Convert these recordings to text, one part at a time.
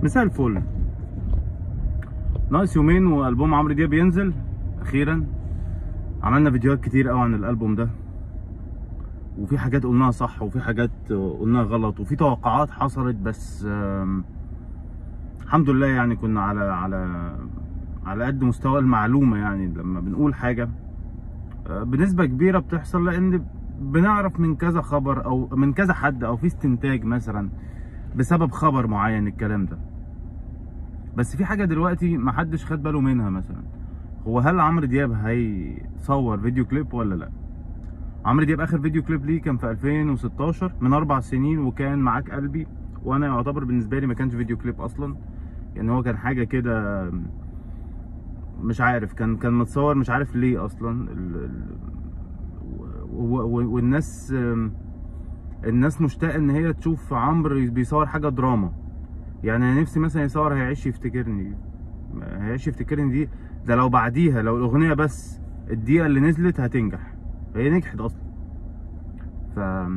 مساء الفل ناقص يومين والبوم عمرو دياب ينزل اخيرا عملنا فيديوهات كتير قوي عن الالبوم ده وفي حاجات قلناها صح وفي حاجات قلناها غلط وفي توقعات حصلت بس آم، الحمد لله يعني كنا على على على قد مستوى المعلومه يعني لما بنقول حاجه آه، بنسبه كبيره بتحصل لان بنعرف من كذا خبر او من كذا حد او في استنتاج مثلا بسبب خبر معين الكلام ده بس في حاجه دلوقتي محدش خد باله منها مثلا هو هل عمرو دياب هيصور فيديو كليب ولا لا عمرو دياب اخر فيديو كليب ليه كان في 2016 من اربع سنين وكان معاك قلبي وانا يعتبر بالنسبه لي ما كانش فيديو كليب اصلا يعني هو كان حاجه كده مش عارف كان كان متصور مش عارف ليه اصلا ال... ال... و... و... والناس الناس مشتاقه ان هي تشوف عمرو بيصور حاجه دراما يعني انا نفسي مثلا يصور هيعيش يفتكرني هيعيش يفتكرني دي ده لو بعديها لو الاغنيه بس الدقيقه اللي نزلت هتنجح هي نجحت اصلا ف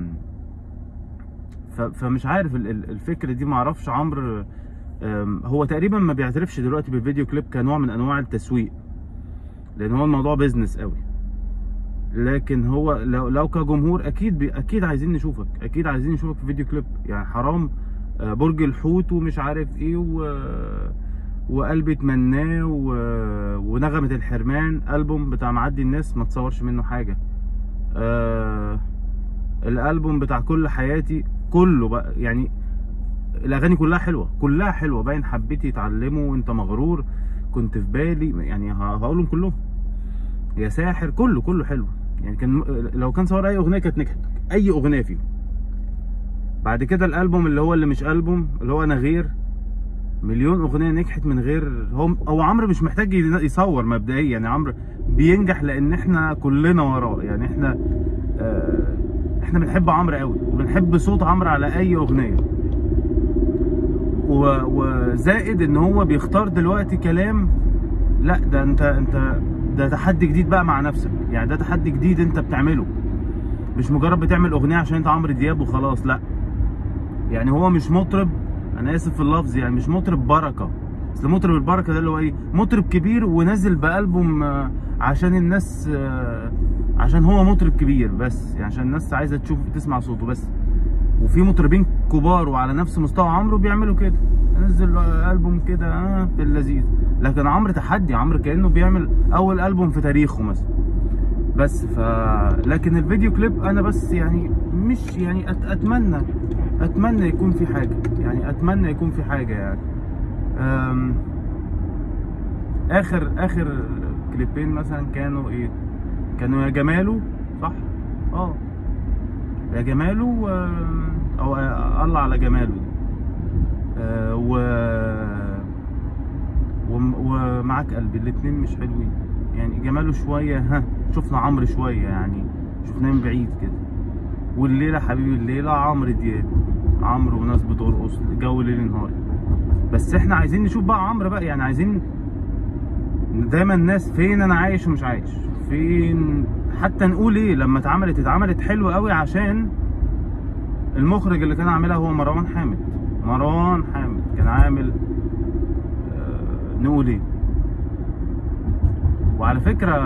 ف... فمش عارف ال- ال- الفكره دي معرفش عمرو أم، هو تقريبا ما بيعترفش دلوقتي بالفيديو كليب كنوع من انواع التسويق لان هو الموضوع بيزنس قوي لكن هو لو لو كجمهور اكيد بي اكيد عايزين نشوفك اكيد عايزين نشوفك في فيديو كليب يعني حرام آه، برج الحوت ومش عارف ايه و وقلبي اتمناه و... ونغمة الحرمان ألبوم بتاع معدي الناس ما تصورش منه حاجة آه... الألبوم بتاع كل حياتي كله بقى يعني الأغاني كلها حلوة كلها حلوة باين حبيتي يتعلموا وأنت مغرور كنت في بالي يعني ه- هقولهم كلهم يا ساحر كله كله حلو يعني كان لو كان صور أي أغنية كانت نجحت أي أغنية فيهم بعد كده الألبوم اللي هو اللي مش ألبوم اللي هو أنا غير مليون اغنيه نجحت من غير هو هو عمرو مش محتاج يصور مبدئيا يعني عمرو بينجح لان احنا كلنا وراه يعني احنا آه احنا بنحب عمرو قوي وبنحب صوت عمرو على اي اغنيه و- وزائد ان هو بيختار دلوقتي كلام لا ده انت انت ده تحدي جديد بقى مع نفسك يعني ده تحدي جديد انت بتعمله مش مجرد بتعمل اغنيه عشان انت عمرو دياب وخلاص لا يعني هو مش مطرب انا اسف في اللفظ يعني مش مطرب بركه اصل مطرب البركه ده اللي هو ايه مطرب كبير ونازل بالبوم آه، عشان الناس آه، عشان هو مطرب كبير بس يعني عشان الناس عايزه تشوف تسمع صوته بس وفي مطربين كبار وعلى نفس مستوى عمرو بيعملوا كده نزل البوم كده اه في اللذيذ لكن عمرو تحدي عمرو كانه بيعمل اول البوم في تاريخه مثلا بس ف لكن الفيديو كليب انا بس يعني مش يعني أت... اتمنى اتمنى يكون في حاجه يعني اتمنى يكون في حاجه يعني أم... اخر اخر كليبين مثلا كانوا ايه كانوا يا جماله صح اه يا جماله و... او الله على جماله دي. آه، و... وم- ومعاك قلبي الاتنين مش حلوين يعني جماله شويه ها شفنا عمرو شويه يعني شفناه من بعيد كده والليله حبيبي الليله عمرو دياب عمرو وناس بترقص جو ليل نهار بس احنا عايزين نشوف بقى عمرو بقى يعني عايزين دايما الناس فين انا عايش ومش عايش فين حتى نقول ايه لما اتعملت اتعملت حلو قوي عشان المخرج اللي كان عاملها هو مروان حامد مروان حامد كان عامل آه، نقول ايه وعلى فكره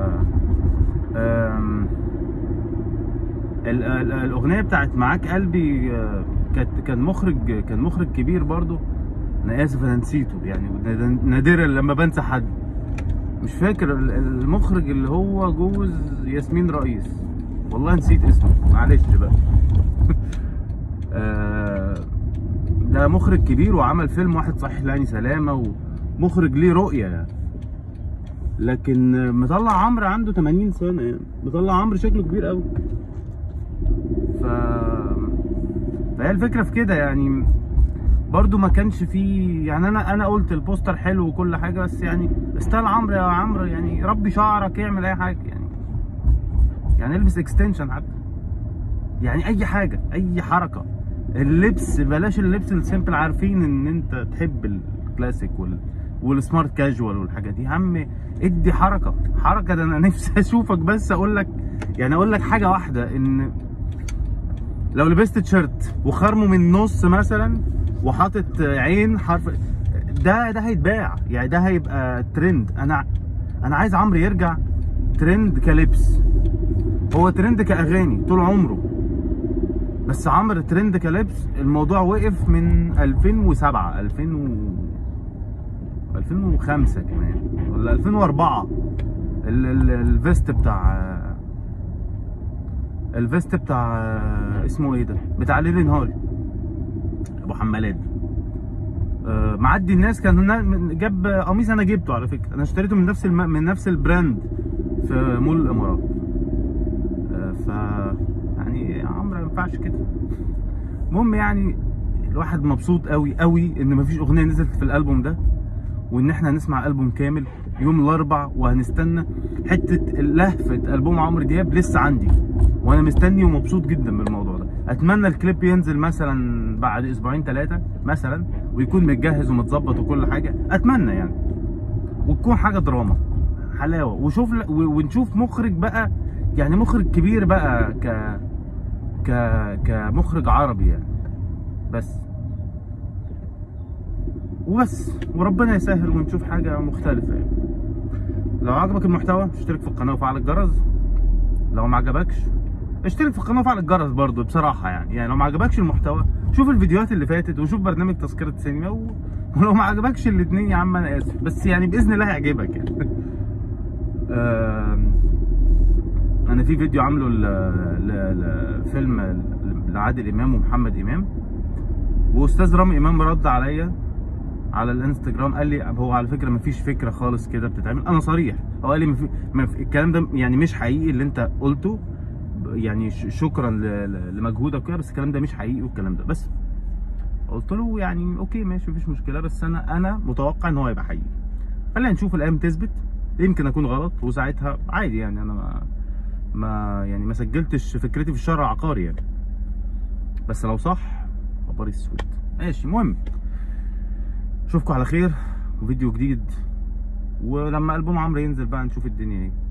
آم، ال- ال- الاغنيه بتاعت معاك قلبي آه، كانت كان مخرج كان مخرج كبير برضو انا اسف انا نسيته يعني نادرا لما بنسى حد مش فاكر ال- المخرج اللي هو جوز ياسمين رئيس والله نسيت اسمه معلش بقى آه، ده مخرج كبير وعمل فيلم واحد صحيح لاني سلامه ومخرج ليه رؤيه يعني لكن مطلع عمرو عنده 80 سنه يعني مطلع عمرو شكله كبير قوي ف فهي الفكره في كده يعني برضو ما كانش فيه يعني انا انا قلت البوستر حلو وكل حاجه بس يعني استاهل عمرو يا عمرو يعني ربي شعرك اعمل اي حاجه يعني يعني البس اكستنشن حتى يعني اي حاجه اي حركه اللبس بلاش اللبس السيمبل عارفين ان انت تحب الكلاسيك وال والسمارت كاجوال والحاجات دي يا عم ادي حركه حركه ده انا نفسي اشوفك بس اقول لك يعني اقول لك حاجه واحده ان لو لبست تيشيرت وخرمه من النص مثلا وحاطط عين حرف ده ده هيتباع يعني ده هيبقى ترند انا انا عايز عمرو يرجع ترند كلبس هو ترند كاغاني طول عمره بس عمرو ترند كلبس الموضوع وقف من 2007 2000 و... 2005 كمان ولا 2004 ال... ال... الفيست بتاع الفيست بتاع اسمه ايه ده بتاع ليل نهاري ابو حمالات آه، معدي الناس كان نا- جاب قميص انا جبته على فكره انا اشتريته من نفس الم... من نفس البراند في مول الامارات آه، ف يعني يا عمرو ما ينفعش كده المهم يعني الواحد مبسوط قوي قوي ان مفيش اغنيه نزلت في الالبوم ده وان احنا هنسمع البوم كامل يوم الاربع وهنستنى حته لهفه البوم عمرو دياب لسه عندي وانا مستني ومبسوط جدا من الموضوع ده اتمنى الكليب ينزل مثلا بعد اسبوعين ثلاثه مثلا ويكون متجهز ومتظبط وكل حاجه اتمنى يعني وتكون حاجه دراما حلاوه وشوف و- ونشوف مخرج بقى يعني مخرج كبير بقى ك ك كمخرج عربي يعني بس وبس وربنا يسهل ونشوف حاجه مختلفه يعني لو عجبك المحتوى اشترك في القناه وفعل الجرس لو ما عجبكش اشترك في القناه وفعل الجرس برضو بصراحه يعني يعني لو ما عجبكش المحتوى شوف الفيديوهات اللي فاتت وشوف برنامج تذكره سينما و... ولو ما عجبكش الاثنين يا عم انا اسف بس يعني باذن الله هيعجبك يعني آم، انا في فيديو عامله ل- ل- لفيلم لعادل امام ومحمد امام واستاذ رامي امام رد عليا على الانستجرام قال لي هو على فكره مفيش فكره خالص كده بتتعمل انا صريح هو قال لي مفي... مف... الكلام ده يعني مش حقيقي اللي انت قلته ب- يعني ش... شكرا ل... ل- لمجهودك كده بس الكلام ده مش حقيقي والكلام ده بس قلت له يعني اوكي ماشي مفيش مشكله بس انا انا متوقع ان هو يبقى حقيقي خلينا نشوف الايام تثبت يمكن اكون غلط وساعتها عادي يعني انا ما ما يعني ما سجلتش فكرتي في الشهر العقاري يعني بس لو صح خبر اسود ماشي المهم اشوفكم على خير وفيديو جديد ولما البوم عمرو ينزل بقى نشوف الدنيا ايه